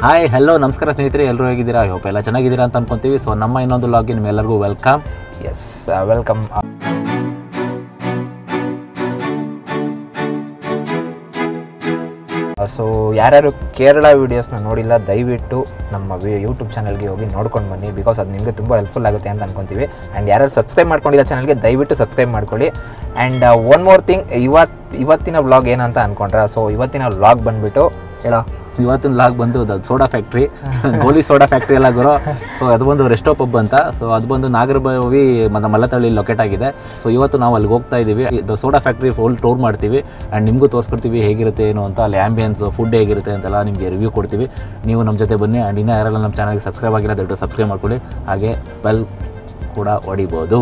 Hi hello ನಮಸ್ಕಾರ ಸ್ನೇಹಿತರೆ ಎಲ್ಲರೂ ಹೇಗಿದ್ದೀರಾ ಹೋಪ್ ಎಲ್ಲ ಚೆನ್ನಾಗಿದ್ದೀರಾ ಅಂತ ಅನ್ಕೊಂತೀವಿ ಸೊ ನಮ್ಮ ಇನ್ನೊಂದು ಲಾಗಿನ್ ನಿಮ್ಮೆಲ್ಲರಿಗೂ ವೆಲ್ಕಮ್ ಎಸ್ ವೆಲ್ಕಮ್ ಸೊ ಯಾರ್ಯಾರು ಕೇರಳ ವೀಡಿಯೋಸ್ನ ನೋಡಿಲ್ಲ ದಯವಿಟ್ಟು ನಮ್ಮ ಯೂಟ್ಯೂಬ್ ಚಾನಲ್ಗೆ ಹೋಗಿ ನೋಡ್ಕೊಂಡು ಬನ್ನಿ ಬಿಕಾಸ್ ಅದು ನಿಮಗೆ ತುಂಬ ಹೆಲ್ಪ್ಫುಲ್ ಆಗುತ್ತೆ ಅಂತ ಅನ್ಕೊತೀವಿ ಆ್ಯಂಡ್ ಯಾರ್ಯಾರು ಸಬ್ಸ್ಕ್ರೈಬ್ ಮಾಡ್ಕೊಂಡಿಲ್ಲ ಚಾನಲ್ಗೆ ದಯವಿಟ್ಟು ಸಬ್ಸ್ಕ್ರೈಬ್ ಮಾಡ್ಕೊಳ್ಳಿ ಆ್ಯಂಡ್ ಒನ್ ಮೋರ್ ಥಿಂಗ್ ಇವತ್ತು ಇವತ್ತಿನ ವ್ಲಾಗ್ ಏನಂತ ಅನ್ಕೊಂಡ್ರೆ ಸೊ ಇವತ್ತಿನ ವ್ಲಾಗ್ ಬಂದುಬಿಟ್ಟು ಹೇಳೋ ಇವತ್ತಿನ ಲಾಗ್ ಬಂದು ಅದು ಸೋಡಾ ಫ್ಯಾಕ್ಟ್ರಿ ಗೋಲಿ ಸೋಡಾ ಫ್ಯಾಕ್ಟ್ರಿ ಎಲ್ಲ ಗುರು ಸೊ ಅದು ಬಂದು ರೆಸ್ಟೋ ಪಬ್ ಅಂತ ಸೊ ಅದು ಬಂದು ನಾಗರಬಾವಿ ಮತ್ತು ಮಲ್ಲತಳ್ಳಿ ಲೊಕೇಟ್ ಆಗಿದೆ ಸೊ ಇವತ್ತು ನಾವು ಅಲ್ಲಿಗೆ ಹೋಗ್ತಾ ಇದ್ದೀವಿ ಇದು ಸೋಡಾ ಫ್ಯಾಕ್ಟ್ರಿ ಫುಲ್ ಟೂರ್ ಮಾಡ್ತೀವಿ ಆ್ಯಂಡ್ ನಿಮಗೂ ತೋರಿಸ್ಕೊಡ್ತೀವಿ ಹೇಗಿರುತ್ತೆ ಏನು ಅಂತ ಅಲ್ಲಿ ಆ್ಯಂಬಿಯನ್ಸ್ ಫುಡ್ ಹೇಗಿರುತ್ತೆ ಅಂತೆಲ್ಲ ನಿಮಗೆ ರಿವ್ಯೂ ಕೊಡ್ತೀವಿ ನೀವು ನಮ್ಮ ಜೊತೆ ಬನ್ನಿ ಆ್ಯಂಡ್ ಇನ್ನೂ ಯಾರೆಲ್ಲ ನಮ್ಮ ಚಾನಲ್ಗೆ ಸಬ್ಸ್ಕ್ರೈಬ್ ಆಗಿಲ್ಲ ದಯವಿಟ್ಟು ಸಬ್ಸ್ಕ್ರೈಬ್ ಮಾಡ್ಕೊಳ್ಳಿ ಹಾಗೆ ಬೆಲ್ ಕೂಡ ಹೊಡಿಬೋದು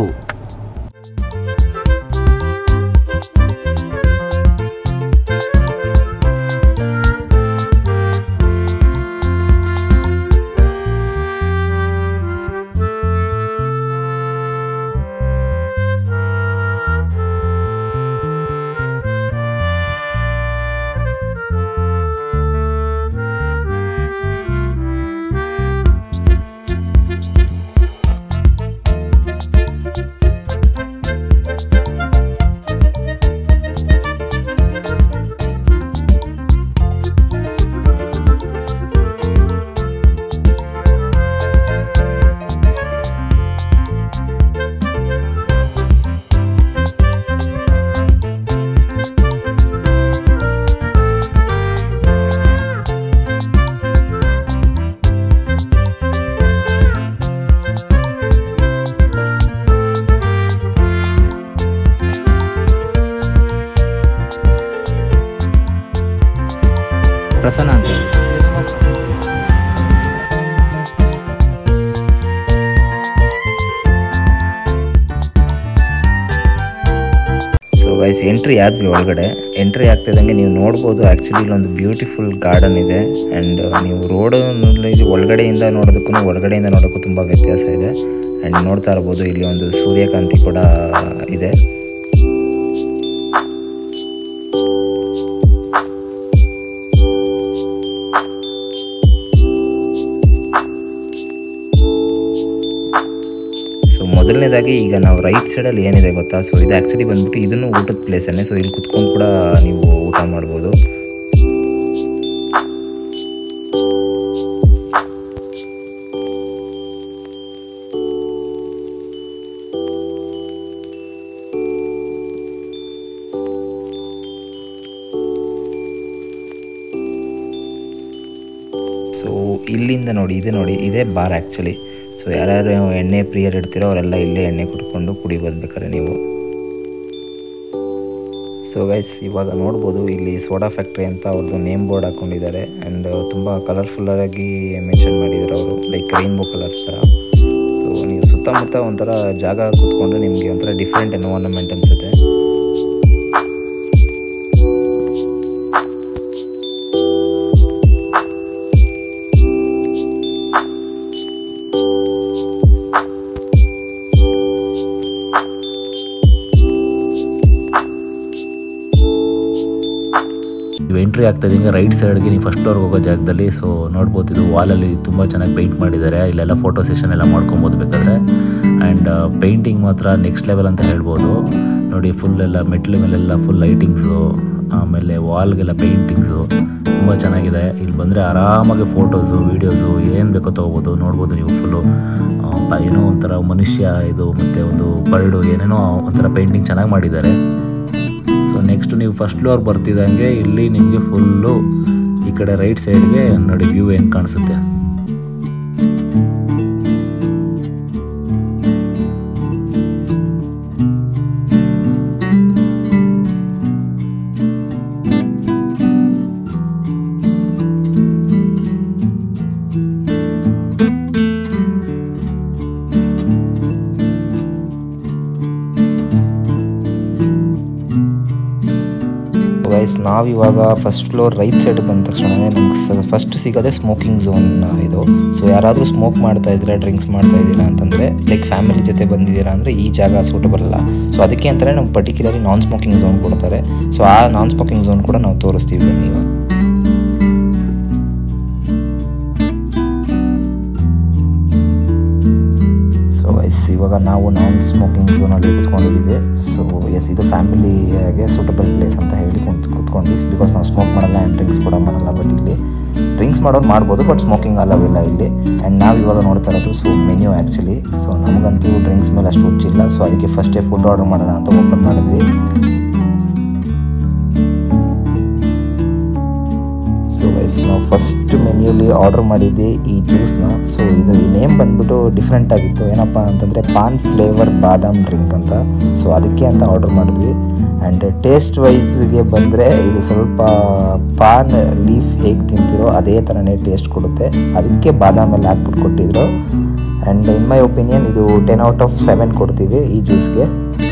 ಪ್ರಸನ್ನ ಅಂತ ಸೊ ಗೈಸ್ ಎಂಟ್ರಿ ಆದ್ವಿ ಒಳಗಡೆ ಎಂಟ್ರಿ ಆಗ್ತಿದ್ದಂಗೆ ನೀವು ನೋಡ್ಬೋದು ಆ್ಯಕ್ಚುಲಿ ಇಲ್ಲೊಂದು ಬ್ಯೂಟಿಫುಲ್ ಗಾರ್ಡನ್ ಇದೆ ಆ್ಯಂಡ್ ನೀವು ರೋಡ್ ಒಳಗಡೆಯಿಂದ ನೋಡೋದಕ್ಕೂ ಹೊರಗಡೆಯಿಂದ ನೋಡೋಕ್ಕೂ ತುಂಬ ವ್ಯತ್ಯಾಸ ಇದೆ ಆ್ಯಂಡ್ ನೋಡ್ತಾ ಇರ್ಬೋದು ಇಲ್ಲಿ ಒಂದು ಸೂರ್ಯಕಾಂತಿ ಕೂಡ ಇದೆ ಸೊ ಮೊದಲನೇದಾಗಿ ಈಗ ನಾವು ರೈಟ್ ಸೈಡಲ್ಲಿ ಏನಿದೆ ಗೊತ್ತಾ ಸೊ ಇದು ಆ್ಯಕ್ಚುಲಿ ಬಂದ್ಬಿಟ್ಟು ಇದನ್ನು ಊಟದ ಪ್ಲೇಸನ್ನೇ ಸೊ ಇಲ್ಲಿ ಕುತ್ಕೊಂಡು ಕೂಡ ನೀವು ಊಟ ಮಾಡ್ಬೋದು ಸೊ ಇಲ್ಲಿಂದ ನೋಡಿ ಇದೆ ನೋಡಿ ಇದೇ ಬಾರ್ ಆ್ಯಕ್ಚುಲಿ ಸೊ ಯಾರ್ಯಾರು ಎಣ್ಣೆ ಪ್ರಿಯರ್ ಇಡ್ತೀರೋ ಅವರೆಲ್ಲ ಇಲ್ಲೇ ಎಣ್ಣೆ ಕುಟ್ಕೊಂಡು ಕುಡಿಬೋದು ಬೇಕಾದ್ರೆ ನೀವು ಸೊ ಗೈಸ್ ಇವಾಗ ನೋಡ್ಬೋದು ಇಲ್ಲಿ ಸೋಡಾ ಫ್ಯಾಕ್ಟ್ರಿ ಅಂತ ಅವ್ರದ್ದು ನೇಮ್ ಬೋರ್ಡ್ ಹಾಕ್ಕೊಂಡಿದ್ದಾರೆ ಆ್ಯಂಡ್ ತುಂಬ ಕಲರ್ಫುಲ್ಲಾಗಿ ಮೆನ್ಷನ್ ಮಾಡಿದ್ದಾರೆ ಅವರು ಲೈಕ್ ರೈನ್ಬೋ ಕಲರ್ಸ್ ಥರ ಸೊ ನೀವು ಸುತ್ತಮುತ್ತ ಒಂಥರ ಜಾಗ ಕೂತ್ಕೊಂಡ್ರೆ ನಿಮಗೆ ಒಂಥರ ಡಿಫ್ರೆಂಟ್ ಎನ್ವೈರನ್ಮೆಂಟ್ ಅನಿಸುತ್ತೆ ನೀವು ಎಂಟ್ರಿ ಆಗ್ತಾ ಇದ್ದಂಗೆ ರೈಟ್ ಸೈಡ್ಗೆ ನೀವು ಫಸ್ಟ್ ಫ್ಲೋರ್ಗೆ ಹೋಗೋ ಜಾಗದಲ್ಲಿ ಸೊ ನೋಡ್ಬೋದು ಇದು ವಾಲಲ್ಲಿ ತುಂಬ ಚೆನ್ನಾಗಿ ಪೇಂಟ್ ಮಾಡಿದ್ದಾರೆ ಇಲ್ಲೆಲ್ಲ ಫೋಟೋ ಸೆಷನ್ ಎಲ್ಲ ಮಾಡ್ಕೊಬೋದು ಬೇಕಾದ್ರೆ ಆ್ಯಂಡ್ ಪೇಂಟಿಂಗ್ ಮಾತ್ರ ನೆಕ್ಸ್ಟ್ ಲೆವೆಲ್ ಅಂತ ಹೇಳ್ಬೋದು ನೋಡಿ ಫುಲ್ ಎಲ್ಲ ಮೆಟ್ಲ ಮೇಲೆಲ್ಲ ಫುಲ್ ಲೈಟಿಂಗ್ಸು ಆಮೇಲೆ ವಾಲ್ಗೆಲ್ಲ ಪೇಂಟಿಂಗ್ಸು ತುಂಬ ಚೆನ್ನಾಗಿದೆ ಇಲ್ಲಿ ಬಂದರೆ ಆರಾಮಾಗಿ ಫೋಟೋಸು ವೀಡಿಯೋಸು ಏನು ಬೇಕೋ ತೊಗೋಬೋದು ನೋಡ್ಬೋದು ನೀವು ಫುಲ್ಲು ಏನೋ ಒಂಥರ ಮನುಷ್ಯ ಇದು ಮತ್ತು ಒಂದು ಬರ್ಡು ಏನೇನೋ ಒಂಥರ ಪೇಂಟಿಂಗ್ ಚೆನ್ನಾಗಿ ಮಾಡಿದ್ದಾರೆ ಸೊ ನೆಕ್ಸ್ಟ್ ನೀವು ಫಸ್ಟ್ ಫ್ಲೋರ್ ಬರ್ತಿದ್ದಂಗೆ ಇಲ್ಲಿ ನಿಮಗೆ ಫುಲ್ಲು ಈ ಕಡೆ ರೈಟ್ ಸೈಡ್ಗೆ ನೋಡಿ ವ್ಯೂ ಹೆಂಗೆ ಕಾಣಿಸುತ್ತೆ ಗೈಸ್ ನಾವಿವಾಗ ಫಸ್ಟ್ ಫ್ಲೋರ್ ರೈಟ್ ಸೈಡ್ ಬಂದ ತಕ್ಷಣ ನಮ್ಗೆ ಫಸ್ಟ್ ಸಿಗೋದೇ ಸ್ಮೋಕಿಂಗ್ ಝೋನ್ ಇದು ಸೊ ಯಾರಾದರೂ ಸ್ಮೋಕ್ ಮಾಡ್ತಾ ಇದ್ದೀರಾ ಡ್ರಿಂಕ್ಸ್ ಮಾಡ್ತಾ ಇದ್ದೀರಾ ಅಂತಂದರೆ ಲೈಕ್ ಫ್ಯಾಮಿಲಿ ಜೊತೆ ಬಂದಿದ್ದೀರಾ ಅಂದರೆ ಈ ಜಾಗ ಸೂಟಬಲ್ ಅಲ್ಲ ಸೊ ಅದಕ್ಕೆ ಅಂತಲೇ ನಮ್ಗೆ ಪರ್ಟಿಕ್ಯುಲರ್ಲಿ ನಾನ್ ಸ್ಮೋಕಿಂಗ್ ಝೋನ್ ಕೊಡ್ತಾರೆ ಸೊ ಆ ನಾನ್ ಸ್ಮೋಕಿಂಗ್ ಝೋನ್ ಕೂಡ ನಾವು ತೋರಿಸ್ತೀವಿ ಬನ್ನಿ ಇವಾಗ ಇವಾಗ ನಾವು ನಾನ್ ಸ್ಮೋಕಿಂಗ್ ಝೋನಲ್ಲಿ ಕೂತ್ಕೊಂಡಿದ್ದೀವಿ ಸೊ ಎಸ್ ಇದು ಫ್ಯಾಮಿಲಿಗೆ ಸೂಟಬಲ್ ಪ್ಲೇಸ್ ಅಂತ ಹೇಳಿ ಕುಂತ್ ಕೂತ್ಕೊಂಡ್ವಿ ಬಿಕಾಸ್ ನಾವು ಸ್ಮೋಕ್ ಮಾಡಲ್ಲ ಆ್ಯಂಡ್ ಡ್ರಿಂಕ್ಸ್ ಕೂಡ ಮಾಡಲ್ಲ ಬಟ್ ಇಲ್ಲಿ ಡ್ರಿಂಕ್ಸ್ ಮಾಡೋದು ಮಾಡ್ಬೋದು ಬಟ್ ಸ್ಮೋಕಿಂಗ್ ಅಲವ್ ಇಲ್ಲ ಇಲ್ಲಿ ಆ್ಯಂಡ್ ನಾವು ಇವಾಗ ನೋಡ್ತಾ ಇರೋದು ಸೊ ಮೆನ್ಯೂ ಆ್ಯಕ್ಚುಲಿ ಸೊ ನಮಗಂತೂ ಡ್ರಿಂಕ್ಸ್ ಮೇಲೆ ಅಷ್ಟು ಹುಚ್ಚಿಲ್ಲ ಸೊ ಅದಕ್ಕೆ ಫಸ್ಟೇ ಫುಡ್ ಆರ್ಡರ್ ಮಾಡೋಣ ಅಂತ ಓಪನ್ ಮಾಡಿದ್ವಿ ಸೊ ವೈಸ್ ನಾವು ಫಸ್ಟ್ ಮೆನ್ಯೂಲಿ ಆರ್ಡರ್ ಮಾಡಿದ್ದೆ ಈ ಜ್ಯೂಸ್ನ ಸೊ ಇದು ನೇಮ್ ಬಂದ್ಬಿಟ್ಟು ಡಿಫ್ರೆಂಟ್ ಆಗಿತ್ತು ಏನಪ್ಪ ಅಂತಂದರೆ ಪಾನ್ ಫ್ಲೇವರ್ ಬಾದಾಮ್ ಡ್ರಿಂಕ್ ಅಂತ ಸೊ ಅದಕ್ಕೆ ಅಂತ ಆರ್ಡರ್ ಮಾಡಿದ್ವಿ ಆ್ಯಂಡ್ ಟೇಸ್ಟ್ ವೈಸ್ಗೆ ಬಂದರೆ ಇದು ಸ್ವಲ್ಪ ಪಾನ್ ಲೀಫ್ ಹೇಗೆ ತಿಂತಿರೋ ಅದೇ ಥರನೇ ಟೇಸ್ಟ್ ಕೊಡುತ್ತೆ ಅದಕ್ಕೆ ಬಾದಾಮ್ ಎಲ್ಲ ಹಾಕ್ಬಿಟ್ಟು ಕೊಟ್ಟಿದ್ರು ಆ್ಯಂಡ್ ಇನ್ ಮೈ ಒಪಿನಿಯನ್ ಇದು ಟೆನ್ ಔಟ್ ಆಫ್ ಸೆವೆನ್ ಕೊಡ್ತೀವಿ ಈ ಜ್ಯೂಸ್ಗೆ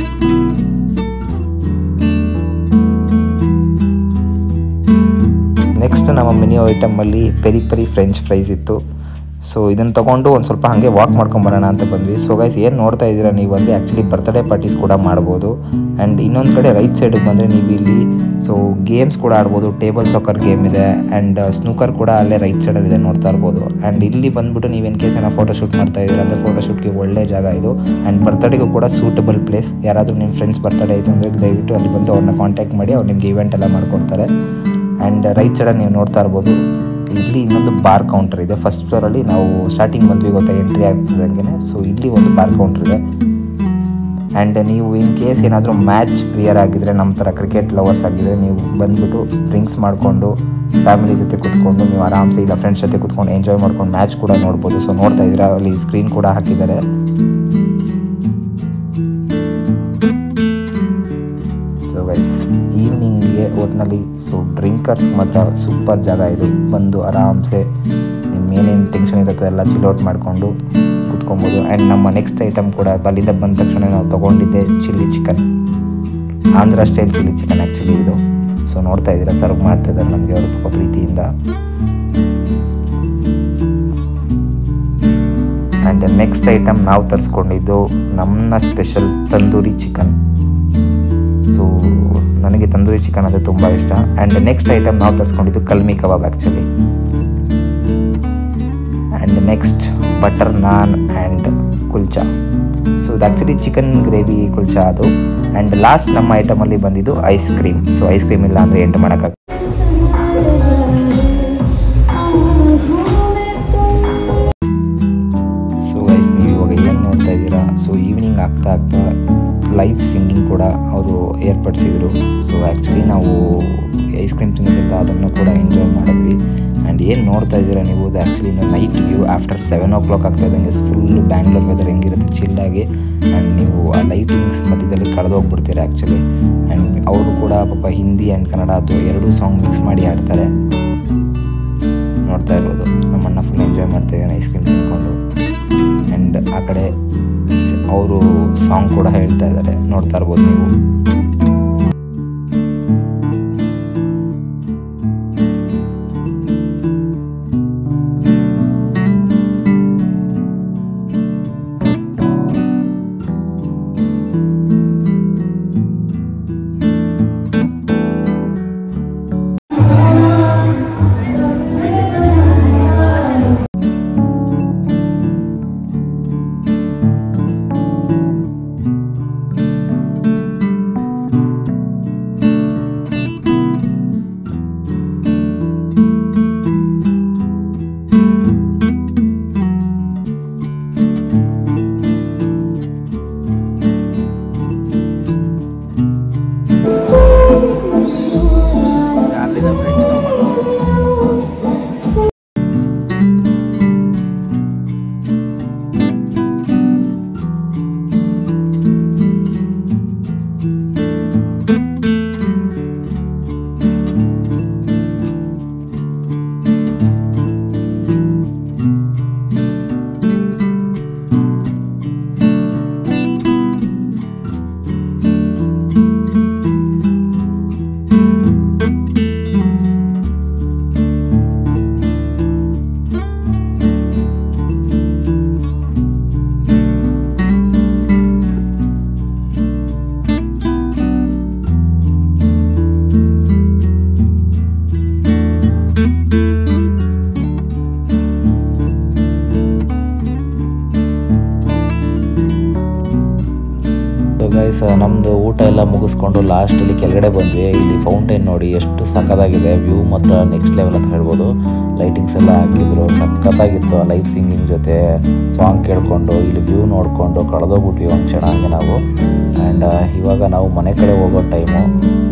ನೆಕ್ಸ್ಟ್ ನಮ್ಮ ಮೆನ್ಯೂ ಐಟಮಲ್ಲಿ ಪೆರಿ ಪೆರಿ ಫ್ರೆಂಚ್ ಫ್ರೈಸ್ ಇತ್ತು ಸೊ ಇದನ್ನು ತೊಗೊಂಡು ಒಂದು ಸ್ವಲ್ಪ ಹಾಗೆ ವಾಕ್ ಮಾಡ್ಕೊಂಬರೋಣ ಅಂತ ಬಂದ್ವಿ ಸೊ ಗೈಸ್ ಏನು ನೋಡ್ತಾ ಇದ್ದೀರಾ ನೀವು ಅಲ್ಲಿ ಆ್ಯಕ್ಚುಲಿ ಬರ್ತ್ಡೇ ಪಾರ್ಟೀಸ್ ಕೂಡ ಮಾಡ್ಬೋದು ಆ್ಯಂಡ್ ಇನ್ನೊಂದು ಕಡೆ ರೈಟ್ ಸೈಡಿಗೆ ಬಂದರೆ ನೀವು ಇಲ್ಲಿ ಸೊ ಗೇಮ್ಸ್ ಕೂಡ ಆಡ್ಬೋದು ಟೇಬಲ್ ಸಾಕರ್ ಗೇಮ್ ಇದೆ ಆ್ಯಂಡ್ ಸ್ನೂಕರ್ ಕೂಡ ಅಲ್ಲೇ ರೈಟ್ ಸೈಡಲ್ಲಿ ಇದೆ ನೋಡ್ತಾ ಇರ್ಬೋದು ಆ್ಯಂಡ್ ಇಲ್ಲಿ ಬಂದ್ಬಿಟ್ಟು ನೀವು ಇನ್ ಕೇಸ್ ಏನೋ ಫೋಟೋ ಶೂಟ್ ಮಾಡ್ತಾ ಇದ್ದೀರಾ ಅಂದರೆ ಫೋಟೋ ಶೂಟ್ಗೆ ಒಳ್ಳೆ ಜಾಗ ಇದು ಆ್ಯಂಡ್ ಬರ್ತ್ಡೇಗೂ ಕೂಡ ಸೂಟಬಲ್ ಪ್ಲೇಸ್ ಯಾರಾದರೂ ನಿಮ್ಮ ಫ್ರೆಂಡ್ಸ್ ಬರ್ತ್ಡೇ ಆಯಿತು ಅಂದರೆ ದಯವಿಟ್ಟು ಅಲ್ಲಿ ಬಂದು ಅವ್ರನ್ನ ಕಾಂಟ್ಯಾಕ್ಟ್ ಮಾಡಿ ಅವ್ರು ನಿಮಗೆ ಇವೆಂಟ್ ಎಲ್ಲ ಮಾಡಿಕೊಡ್ತಾರೆ ಆ್ಯಂಡ್ ರೈಟ್ ಸೈಡಲ್ಲಿ ನೀವು ನೋಡ್ತಾ ಇರ್ಬೋದು ಇಲ್ಲಿ ಇನ್ನೊಂದು ಬಾರ್ ಕೌಂಟರ್ ಇದೆ ಫಸ್ಟ್ ಫ್ಲೋರಲ್ಲಿ ನಾವು ಸ್ಟಾರ್ಟಿಂಗ್ ಬಂದ್ವಿ ಗೊತ್ತಾ ಎಂಟ್ರಿ ಆಗ್ತಿದ್ದಂಗೆ ಸೊ ಇಲ್ಲಿ ಒಂದು ಬಾರ್ ಕೌಂಟರ್ ಇದೆ ಆ್ಯಂಡ್ ನೀವು ಇನ್ ಕೇಸ್ ಏನಾದರೂ ಮ್ಯಾಚ್ ಪ್ರಿಯರ್ ಆಗಿದ್ದರೆ ನಮ್ಮ ಥರ ಕ್ರಿಕೆಟ್ ಲವರ್ಸ್ ಆಗಿದ್ದರೆ ನೀವು ಬಂದುಬಿಟ್ಟು ಡ್ರಿಂಕ್ಸ್ ಮಾಡಿಕೊಂಡು ಫ್ಯಾಮಿಲಿ ಜೊತೆ ಕೂತ್ಕೊಂಡು ನೀವು ಆರಾಮ್ಸೆ ಇಲ್ಲ ಫ್ರೆಂಡ್ಸ್ ಜೊತೆ ಕೂತ್ಕೊಂಡು ಎಂಜಾಯ್ ಮಾಡ್ಕೊಂಡು ಮ್ಯಾಚ್ ಕೂಡ ನೋಡ್ಬೋದು ಸೊ ನೋಡ್ತಾ ಇದ್ದೀರಾ ಅಲ್ಲಿ ಸ್ಕ್ರೀನ್ ಕೂಡ ಹಾಕಿದ್ದಾರೆ ಸೊ ಗೈಸ್ ಈವ್ನಿಂಗ್ಗೆ ಒಟ್ಟಿನಲ್ಲಿ ಸೊ ಡ್ರಿಂಕರ್ಸ್ಗೆ ಮಾತ್ರ ಸೂಪರ್ ಜಾಗ ಇದು ಬಂದು ಆರಾಮ್ಸೆ ನಿಮ್ಮ ಏನೇನು ಟೆನ್ಷನ್ ಇರುತ್ತೋ ಎಲ್ಲ ಚಿಲ್ಔಟ್ ಮಾಡಿಕೊಂಡು ಕುತ್ಕೊಬೋದು ಆ್ಯಂಡ್ ನಮ್ಮ ನೆಕ್ಸ್ಟ್ ಐಟಮ್ ಕೂಡ ಅಲ್ಲಿಂದ ಬಂದ ತಕ್ಷಣ ನಾವು ತೊಗೊಂಡಿದ್ದೆ chilli chicken Andhra style chilli chicken actually ಇದು ಸೊ ನೋಡ್ತಾ ಇದ್ದೀರಾ ಸರ್ವ್ ಮಾಡ್ತಾ ಇದ್ದಾರೆ ನಮಗೆ ಅವರು ಪಾಪ ಪ್ರೀತಿಯಿಂದ ಆ್ಯಂಡ್ ನೆಕ್ಸ್ಟ್ ಐಟಮ್ ನಾವು ತರಿಸ್ಕೊಂಡಿದ್ದು ನಮ್ಮ ಸ್ಪೆಷಲ್ ತಂದೂರಿ ಚಿಕನ್ ಸೊ ನನಗೆ ತಂದೂರಿ ಚಿಕನ್ ಅಂದರೆ ತುಂಬ ಇಷ್ಟ ಆ್ಯಂಡ್ ನೆಕ್ಸ್ಟ್ ಐಟಮ್ ನಾವು ತರಿಸ್ಕೊಂಡಿದ್ದು kalmi kebab actually and next butter naan and kulcha so ಇದು ಆ್ಯಕ್ಚುಲಿ ಚಿಕನ್ ಗ್ರೇವಿ ಕುಲ್ಚಾ ಅದು ಆ್ಯಂಡ್ ಲಾಸ್ಟ್ ನಮ್ಮ ಐಟಮಲ್ಲಿ ಬಂದಿದ್ದು ice cream so ice cream ಇಲ್ಲ ಅಂದರೆ ಎಂಟು ಮಾಡೋಕ್ಕಾಗ ಸೊ ಗೈಸ್ ನೀವು ಇವಾಗ ಏನು ನೋಡ್ತಾ ಇದ್ದೀರಾ ಸೊ ಈವ್ನಿಂಗ್ ಆಗ್ತಾ ಆಗ್ತಾ ಲೈವ್ ಸಿಂಗಿಂಗ್ ಕೂಡ ಅವರು ಏರ್ಪಡಿಸಿದರು ಸೊ ಆ್ಯಕ್ಚುಲಿ ನಾವು ಐಸ್ ಕ್ರೀಮ್ ತಿನ್ನೋದ್ರಿಂದ ಅದನ್ನು ಕೂಡ ಎಂಜಾಯ್ ಮಾಡಿದ್ವಿ ಆ್ಯಂಡ್ ಏನು ನೋಡ್ತಾ ಇದ್ದೀರಾ ನೀವು ಅದು actually night view after seven o'clock ಆಗ್ತಾ ಇದ್ದಂಗೆ ಫುಲ್ ಬ್ಯಾಂಗ್ಳೂರ್ ವೆದರ್ ಹೆಂಗಿರುತ್ತೆ ಚಿಲ್ಲಾಗಿ ಆ್ಯಂಡ್ ನೀವು ಆ ಲೈಟಿಂಗ್ಸ್ ಮಧ್ಯದಲ್ಲಿ ಕಳೆದೋಗ್ಬಿಡ್ತೀರಾ ಆ್ಯಕ್ಚುಲಿ ಆ್ಯಂಡ್ ಅವರು ಕೂಡ ಪಾಪ ಹಿಂದಿ ಆ್ಯಂಡ್ ಕನ್ನಡ ಅದು ಎರಡೂ ಸಾಂಗ್ ಮಿಕ್ಸ್ ಮಾಡಿ ಆಡ್ತಾರೆ ನೋಡ್ತಾ ಇರ್ಬೋದು ನಮ್ಮಣ್ಣ ಫುಲ್ ಎಂಜಾಯ್ ಮಾಡ್ತಾ ಇದ್ದಾನೆ ಐಸ್ ಕ್ರೀಮ್ ತಿನ್ಕೊಂಡು ಆ್ಯಂಡ್ ಆ ಕಡೆ ಅವರು ಸಾಂಗ್ ಕೂಡ ಹೇಳ್ತಾ ಇದ್ದಾರೆ ನೋಡ್ತಾ ಇರ್ಬೋದು ನೀವು ಗೈಸ್ ನಮ್ಮದು ಊಟ ಎಲ್ಲ ಮುಗಿಸ್ಕೊಂಡು ಲಾಸ್ಟಲ್ಲಿ ಕೆಳಗಡೆ ಬಂದ್ವಿ ಇಲ್ಲಿ ಫೌಂಟೇನ್ ನೋಡಿ ಎಷ್ಟು ಸಖತ್ತಾಗಿದೆ ವ್ಯೂ ಮಾತ್ರ ನೆಕ್ಸ್ಟ್ ಲೆವೆಲ್ ಅಂತ ಹೇಳ್ಬೋದು ಲೈಟಿಂಗ್ಸ್ ಎಲ್ಲ ಹಾಕಿದ್ರು ಸಖತ್ತಾಗಿತ್ತು ಆ ಲೈವ್ ಸಿಂಗಿಂಗ್ ಜೊತೆ ಸಾಂಗ್ ಕೇಳಿಕೊಂಡು ಇಲ್ಲಿ ವ್ಯೂ ನೋಡಿಕೊಂಡು ಕಳೆದೋಗ್ಬಿಟ್ವಿ ಒಂದು ಕ್ಷಣ ಹಂಗೆ ನಾವು ಆ್ಯಂಡ್ ಇವಾಗ ನಾವು ಮನೆ ಕಡೆ ಹೋಗೋ ಟೈಮು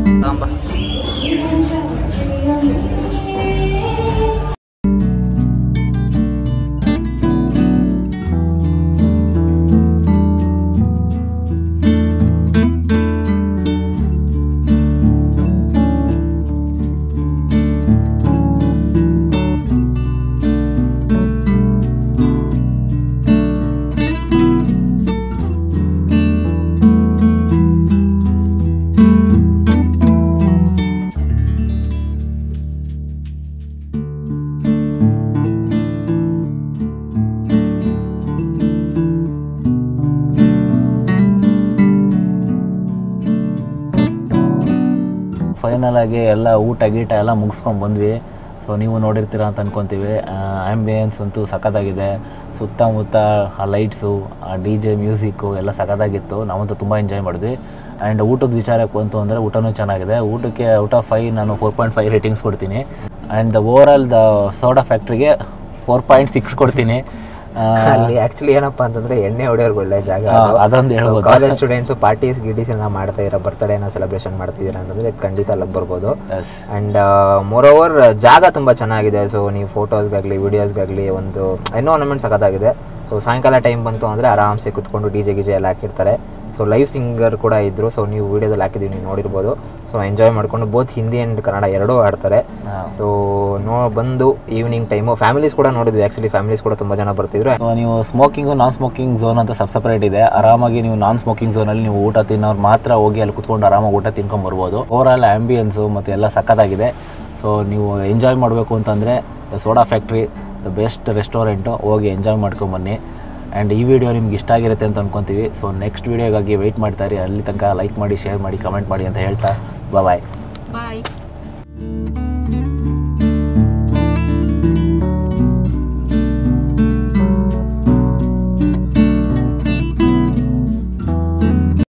ಫೈನಲ್ ಆಗಿ ಎಲ್ಲ ಊಟ ಗೀಟ ಎಲ್ಲ ಮುಗಿಸ್ಕೊಂಡು ಬಂದ್ವಿ ಸೊ ನೀವು ನೋಡಿರ್ತೀರ ಅಂತ ಅನ್ಕೊತೀವಿ ಆ್ಯಂಬಿಯನ್ಸ್ ಅಂತೂ ಸಖತ್ತಾಗಿದೆ ಸುತ್ತಮುತ್ತ ಆ ಲೈಟ್ಸು ಆ ಡಿ ಜೆ ಮ್ಯೂಸಿಕ್ಕು ಎಲ್ಲ ಸಖತ್ತಾಗಿತ್ತು ನಾವಂತೂ ತುಂಬ ಎಂಜಾಯ್ ಮಾಡಿದ್ವಿ ಆ್ಯಂಡ್ ಊಟದ ವಿಚಾರಕ್ಕೆ ಬಂತು ಅಂದರೆ ಊಟನೂ ಚೆನ್ನಾಗಿದೆ ಊಟಕ್ಕೆ ಔಟ್ ಆಫ್ ಫೈವ್ ನಾನು ಫೋರ್ ಪಾಯಿಂಟ್ ಫೈವ್ ರೇಟಿಂಗ್ಸ್ ಕೊಡ್ತೀನಿ and the overall the soda ಫ್ಯಾಕ್ಟ್ರಿಗೆ ಫೋರ್ ಪಾಯಿಂಟ್ ಸಿಕ್ಸ್ ಕೊಡ್ತೀನಿ ಆ, ಅಲ್ಲಿ ಆಕ್ಚುಲಿ ಏನಪ್ಪಾ ಅಂತಂದ್ರೆ ಎಣ್ಣೆ ಹೊಡೆಯೋರ್ಗೆ ಒಳ್ಳೆ ಜಾಗ ಹಾ, ಅದೊಂದು ಹೇಳ್ಬೋದು. ಕಾಲೇಜ್ ಸ್ಟೂಡೆಂಟ್ಸ್ ಪಾರ್ಟೀಸ್ ಗಿಟೀಸ್ ಎಲ್ಲ ಮಾಡ್ತಾ ಇರೋ ಬರ್ತ್ಡೇನ ಸೆಲೆಬ್ರೇಷನ್ ಮಾಡ್ತಿದ್ದೀರಾ ಅಂತಂದ್ರೆ ಖಂಡಿತ ಅಲ್ಲಿಗೆ ಬರ್ಬೋದು yes. ಆ್ಯಂಡ್ ಮೋರ್ ಓವರ್ ಜಾಗ ತುಂಬ ಚೆನ್ನಾಗಿದೆ ಸೊ ನೀವು ಫೋಟೋಸ್ಗಾಗಲಿ ವೀಡಿಯೋಸ್ಗಾಗಲಿ ಒಂದು ಎನ್ವೈರನ್ಮೆಂಟ್ ಸಖತ್ತಾಗಿದೆ ಸೊ ಸಾಯಂಕಾಲ ಟೈಮ್ ಬಂತು ಅಂದರೆ ಆರಾಮ್ಸೆ ಕುತ್ಕೊಂಡು ಡಿ ಜೆ ಗಿಜೆ ಎಲ್ಲ ಹಾಕಿರ್ತಾರೆ ಸೊ ಲೈವ್ ಸಿಂಗರ್ ಕೂಡ ಇದ್ದರು ಸೊ ನೀವು ವೀಡಿಯೋದಲ್ಲಿ ಹಾಕಿದ್ದೀವಿ ನೀವು ನೋಡಿರ್ಬೋದು ಸೊ ಎಂಜಾಯ್ ಮಾಡ್ಕೊಂಡು ಬೋತ್ ಹಿಂದಿ ಆ್ಯಂಡ್ ಕನ್ನಡ ಎರಡೂ ಆಡ್ತಾರೆ ಹಾ. ಸೊ ನೋ ಬಂದು ಈವ್ನಿಂಗ್ ಟೈಮು ಫ್ಯಾಮಿಲೀಸ್ ಕೂಡ ನೋಡಿದ್ವಿ ಆ್ಯಕ್ಚುಲಿ ಫ್ಯಾಮಿಲೀಸ್ ಕೂಡ ತುಂಬ ಜನ ಬರ್ತಿದ್ರು ಸೊ ನೀವು ಸ್ಮೋಕಿಂಗು ನಾನ್ ಸ್ಮೋಕಿಂಗ್ ಝೋನ್ ಅಂತ ಸಬ್ ಸಪ್ರೇಟ್ ಇದೆ ಆರಾಮಾಗಿ ನೀವು ನಾನ್ ಸ್ಮೋಕಿಂಗ್ ಝೋನಲ್ಲಿ ನೀವು ಊಟ ತಿನ್ನೋರು ಮಾತ್ರ ಹೋಗಿ ಅಲ್ಲಿ ಕುತ್ಕೊಂಡು ಆರಾಮಾಗಿ ಊಟ ತಿನ್ಕೊಂಡ್ ಬರ್ಬೋದು ಓವರ್ ಆಲ್ ಆ್ಯಂಬಿಯನ್ಸು ಮತ್ತು ಎಲ್ಲ ಸಖತ್ತಾಗಿದೆ ಸೊ ನೀವು ಎಂಜಾಯ್ ಮಾಡಬೇಕು ಅಂತಂದರೆ the soda factory the best restaurant ಹೋಗಿ ಎಂಜಾಯ್ ಮಾಡ್ಕೊಂಬನ್ನಿ ಆ್ಯಂಡ್ ಈ ವಿಡಿಯೋ ನಿಮ್ಗೆ ಇಷ್ಟ ಆಗಿರುತ್ತೆ ಅಂತ ಅನ್ಕೊತೀವಿ ಸೊ ನೆಕ್ಸ್ಟ್ ವೀಡಿಯೋಗಾಗಿ ವೆಯ್ಟ್ ಮಾಡ್ತಾ ಇರಿ ಅಲ್ಲಿ ತನಕ ಲೈಕ್ ಮಾಡಿ ಶೇರ್ ಮಾಡಿ ಕಮೆಂಟ್ ಮಾಡಿ ಅಂತ ಹೇಳ್ತಾ ಬಾಯ್ Bye.